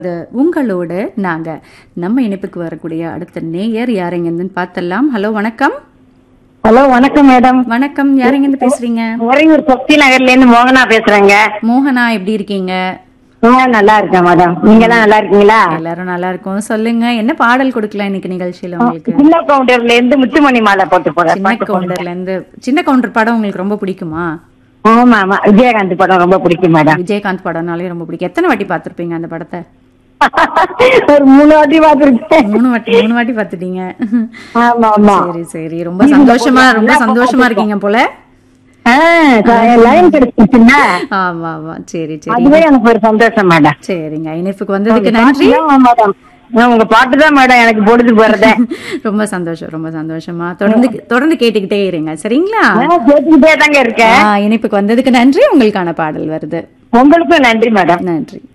இது உங்களோட நாங்க நம்ம இணைப்புக்கு வரக்கூடிய அடுத்த நேயர் யாரெங்கன்னு பார்த்தலாம் ஹலோ வணக்கம் ஹலோ வணக்கம் மேடம் வணக்கம் யாரெங்கன்னு பேசுறீங்க உறையூர் சக்தி நகர்ல இருந்து மோகனா பேசுறேங்க மோகனா எப்படி இருக்கீங்க நான் நல்லா இருக்கேன் மேடம் நீங்க எல்லாம் நல்லா இருக்கீங்களா எல்லாரும் நல்லா இருக்கும் சொல்லுங்க என்ன பாடல் கொடுக்கலாம் இன்னைக்கு நிகழ்ச்சியில உங்களுக்கு சின்ன கவுண்டர்ல இருந்து முத்துமணி மாலை போட்டு போறேன் சின்ன கவுண்டர்ல இருந்து சின்ன கவுண்டர் படம் உங்களுக்கு ரொம்ப பிடிக்குமா ஆமா ஆமா விஜயகாந்த் படம் ரொம்ப பிடிக்கும் மேடம் விஜயகாந்த் படம்னாலே ரொம்ப பிடிக்கும் எத்தனை வாட்டி பார்த்திருப்பீங்க அந்த படத்தை ஒரு மூணு வாட்டி பாத்துருக்கேன் மூணு வாட்டி மூணு வாட்டி பார்த்துட்டீங்க ஆமா ஆமா சரி சரி ரொம்ப சந்தோஷமா ரொம்ப சந்தோஷமா இருக்கீங்க போல லைன் கிடைச்சிச்சுன்னா ஆமா ஆமா சரி சரி அதுவே எனக்கு ஒரு சந்தோஷம் மேடம் சரிங்க இணைப்புக்கு வந்ததுக்கு நன்றி மேடம் உங்க பாட்டு தான் மேடம் எனக்கு பொழுது போறதே ரொம்ப சந்தோஷம் ரொம்ப சந்தோஷமா தொடர்ந்து தொடர்ந்து கேட்டுக்கிட்டே இருங்க சரிங்களா நான் கேட்டுக்கிட்டே தாங்க இருக்கேன் ஆ, இணைப்புக்கு வந்ததுக்கு நன்றி உங்களுக்கான பாடல் வருது உங்களுக்கும் நன்றி மேடம் நன்றி